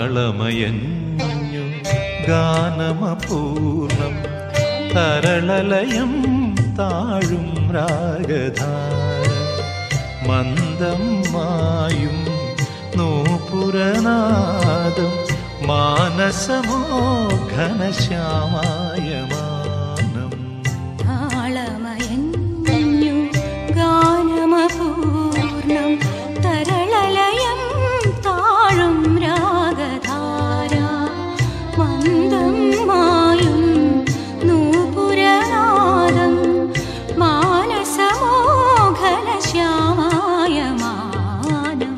താളമയഞ്ഞു ഗാനമപൂർണം തരളലയം താഴും രാഗധാര മന്ദം മായും നൂപുരനാദം മാനസമോ ഘനശ്യാമായ മാനം താളമയഞ്ഞു ഗാനമപൂർണം തരളലയം താഴും രാഗധാര മന്ദം മായും നൂപുരനാദം മാനസമോഘനശ്യാമായ മാനം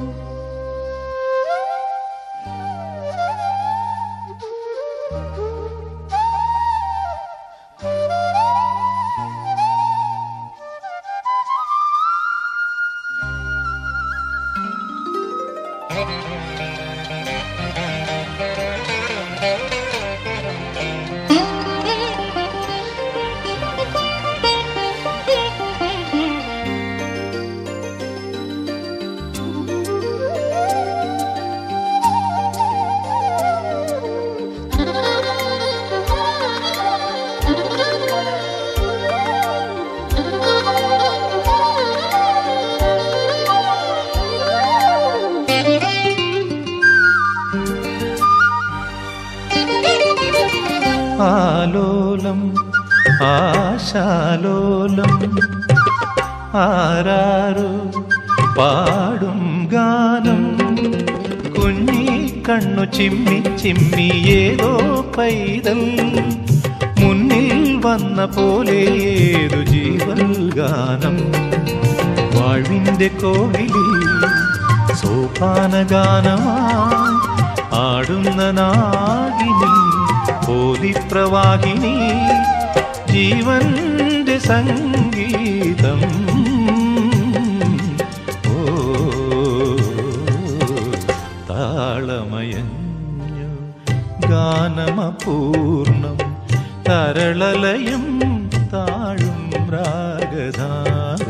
ആലോലം ആശാലോലം ആരാരോ പാടും ഗാനം കുഞ്ഞി കണ്ണു ചിമ്മി ചിമ്മി ഏതോ പൈതൽ മുന്നിൽ വന്ന പോലെ ഏതു ജീവൽ ഗാനം വാഴ്വിന്റെ കോവിലിൽ സോപാന ഗാനമായി ആടുന്ന നാഗിനി പോലിപ്രവാഹിനി ജീവന്റെ സംഗീതം ഓ താളമയഞ്ഞു ഗാനമപൂർണം തരളലയം താഴും രാഗധാര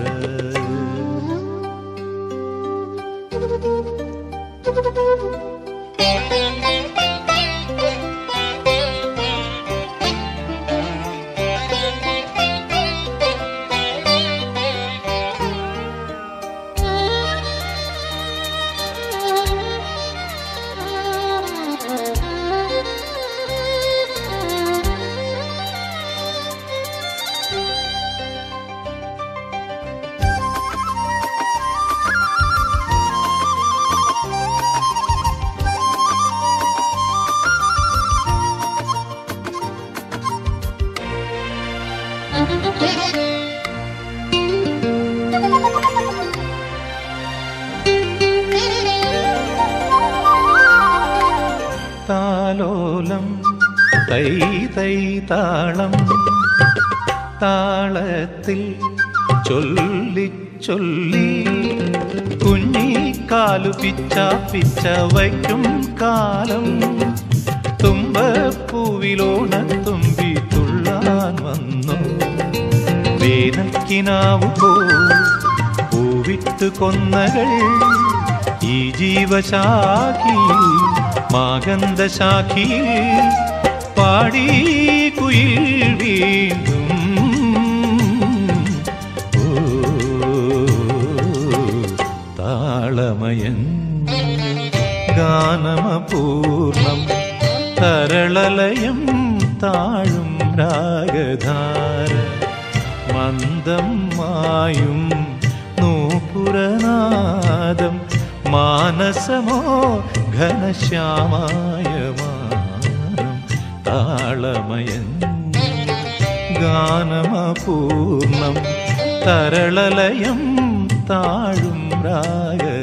താലോലം തൈ തൈ താളം താളത്തിൽ ചൊല്ലി ചൊല്ലി കുഞ്ഞിക്കാലു പിച്ച പിച്ച വയ്ക്കും കാലം തുമ്പപ്പൂവിലോണത്തുമ്പി തുള്ളാൻ വന്നു വേനൽക്കിനാവു പോ പൂവിട്ട് കൊന്നകൾ ഈ ജീവശാഖിയിൽ മാഗന്ധശാഖിയിൽ പാടി കുയിൽ വീണ്ടും ഓ താളമയൻ ഗാനമപൂർണം തരളലയം താഴും രാഗധാര മന്ദം മായും നൂപുരനാദം മാനസമോ ഘനശ്യാമായ മാനം താളമയൻ ഗാനമപൂർണം തരളലയം താഴും രാഗ